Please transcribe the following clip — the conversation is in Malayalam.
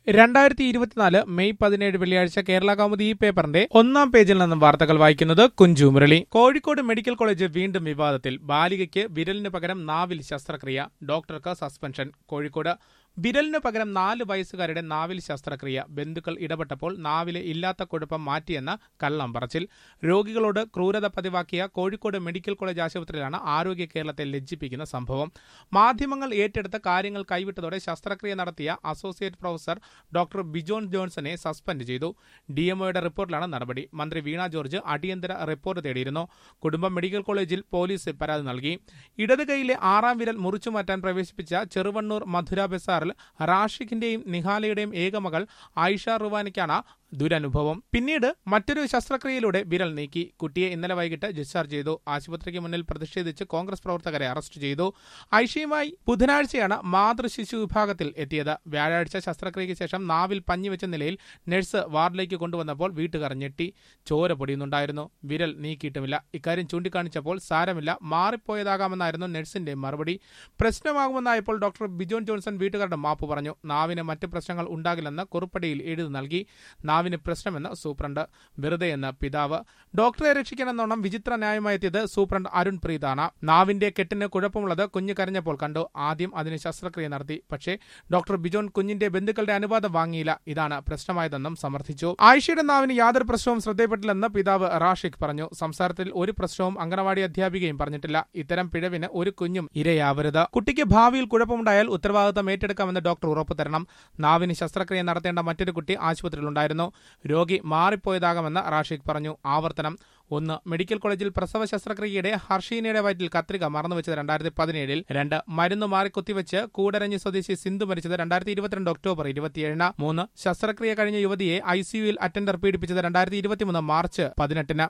രണ്ടായിരത്തി ഇരുപത്തിനാല് മെയ് പതിനേഴ് വെള്ളിയാഴ്ച കേരള കൗമുദി ഈ പേപ്പറിന്റെ ഒന്നാം പേജിൽ നിന്നും വാർത്തകൾ വായിക്കുന്നത് കുഞ്ചു മുരളി കോഴിക്കോട് മെഡിക്കൽ കോളേജ് വീണ്ടും വിവാദത്തിൽ ബാലികയ്ക്ക് വിരലിന് പകരം നാവിൽ ശസ്ത്രക്രിയ ഡോക്ടർക്ക് സസ്പെൻഷൻ കോഴിക്കോട് വിരലിന് പകരം നാല് വയസ്സുകാരുടെ നാവിൽ ശസ്ത്രക്രിയ ബന്ധുക്കൾ ഇടപെട്ടപ്പോൾ നാവിലെ ഇല്ലാത്ത കുഴപ്പം മാറ്റിയെന്ന കള്ളം പറച്ചിൽ രോഗികളോട് ക്രൂരത പതിവാക്കിയ കോഴിക്കോട് മെഡിക്കൽ കോളേജ് ആശുപത്രിയിലാണ് ആരോഗ്യ കേരളത്തെ ലജ്ജിപ്പിക്കുന്ന സംഭവം മാധ്യമങ്ങൾ ഏറ്റെടുത്ത കാര്യങ്ങൾ കൈവിട്ടതോടെ ശസ്ത്രക്രിയ നടത്തിയ അസോസിയേറ്റ് പ്രൊഫസർ ഡോക്ടർ ബിജോൺ ജോൺസനെ സസ്പെൻഡ് ചെയ്തു ഡിഎംഒയുടെ റിപ്പോർട്ടിലാണ് നടപടി മന്ത്രി വീണ ജോർജ് അടിയന്തര റിപ്പോർട്ട് തേടിയിരുന്നു കുടുംബം മെഡിക്കൽ കോളേജിൽ പോലീസ് പരാതി നൽകി ഇടത് കൈയിലെ ആറാം വിരൽ മുറിച്ചു മാറ്റാൻ പ്രവേശിപ്പിച്ച ചെറുവണ്ണൂർ മധുര ബസാറിൽ റാഷിഖിന്റെയും നിഹാലയുടെയും ഏകമകൾ ആയിഷ റുവാനിക്കാണ് ദുരനുഭവം പിന്നീട് മറ്റൊരു ശസ്ത്രക്രിയയിലൂടെ വിരൽ നീക്കി കുട്ടിയെ ഇന്നലെ വൈകിട്ട് ഡിസ്ചാർജ് ചെയ്തു ആശുപത്രിക്ക് മുന്നിൽ പ്രതിഷേധിച്ച് കോൺഗ്രസ് പ്രവർത്തകരെ അറസ്റ്റ് ചെയ്തു ഐഷയുമായി ബുധനാഴ്ചയാണ് മാതൃശിശു വിഭാഗത്തിൽ എത്തിയത് വ്യാഴാഴ്ച ശസ്ത്രക്രിയയ്ക്ക് ശേഷം നാവിൽ പഞ്ഞിവെച്ച നിലയിൽ നഴ്സ് വാർഡിലേക്ക് കൊണ്ടുവന്നപ്പോൾ വീട്ടുകാർ ഞെട്ടി ചോര പൊടിയുന്നുണ്ടായിരുന്നു വിരൽ നീക്കിയിട്ടുമില്ല ഇക്കാര്യം ചൂണ്ടിക്കാണിച്ചപ്പോൾ സാരമില്ല മാറിപ്പോയതാകാമെന്നായിരുന്നു നഴ്സിന്റെ മറുപടി പ്രശ്നമാകുമെന്നായപ്പോൾ ഡോക്ടർ ബിജോൺ ജോൺസൺ വീട്ടുകാരുടെ മാപ്പ് പറഞ്ഞു നാവിന് മറ്റ് പ്രശ്നങ്ങൾ ഉണ്ടാകില്ലെന്ന് കുറുപ്പടിയിൽ എഴുതി നൽകി നാവിന് പ്രശ്നമെന്ന് സൂപ്രണ്ട് വെറുതെ എന്ന് പിതാവ് ഡോക്ടറെ രക്ഷിക്കണമെന്നോണം വിചിത്ര ന്യായമായെത്തിയത് സൂപ്രണ്ട് അരുൺ പ്രീതാണ് നാവിന്റെ കെട്ടിന് കുഴപ്പമുള്ളത് കുഞ്ഞ് കരഞ്ഞപ്പോൾ കണ്ടു ആദ്യം അതിന് ശസ്ത്രക്രിയ നടത്തി പക്ഷേ ഡോക്ടർ ബിജോൺ കുഞ്ഞിന്റെ ബന്ധുക്കളുടെ അനുവാദം വാങ്ങിയില്ല ഇതാണ് പ്രശ്നമായതെന്നും സമർത്ഥിച്ചു ആയിഷയുടെ നാവിന് യാതൊരു പ്രശ്നവും ശ്രദ്ധയിൽപ്പെട്ടില്ലെന്ന് പിതാവ് റാഷിഖ് പറഞ്ഞു സംസാരത്തിൽ ഒരു പ്രശ്നവും അംഗനവാടി അധ്യാപികയും പറഞ്ഞിട്ടില്ല ഇത്തരം പിഴവിന് ഒരു കുഞ്ഞും ഇരയാവരുത് കുട്ടിക്ക് ഭാവിയിൽ കുഴപ്പമുണ്ടായാൽ ഉത്തരവാദിത്തം ഏറ്റെടുക്കാമെന്ന് ഡോക്ടർ ഉറപ്പു തരണം നാവിന് ശസ്ത്രക്രിയ നടത്തേണ്ട മറ്റൊരു കുട്ടി ആശുപത്രിയിലുണ്ടായിരുന്നു രോഗി മാറിപ്പോയതാകാമെന്ന് റാഷിഖ് പറഞ്ഞു ആവർത്തനം ഒന്ന് മെഡിക്കൽ കോളേജിൽ പ്രസവ ശസ്ത്രക്രിയയുടെ ഹർഷീനയുടെ വയറ്റിൽ കത്രിക മറന്നുവെച്ചത് രണ്ടായിരത്തി പതിനേഴിൽ രണ്ട് മരുന്ന് മാറി കുത്തിവെച്ച് കൂടരഞ്ഞി സ്വദേശി സിന്ധു മരിച്ചത് രണ്ടായിരത്തി ഇരുപത്തിരണ്ട് ഒക്ടോബർ ഇരുപത്തിയേഴിന് മൂന്ന് ശസ്ത്രക്രിയ കഴിഞ്ഞ യുവതിയെ ഐസിയുയിൽ അറ്റൻഡർ പീഡിപ്പിച്ചത് രണ്ടായിരത്തി ഇരുപത്തിമൂന്ന് മാർച്ച് പതിനെട്ടിന്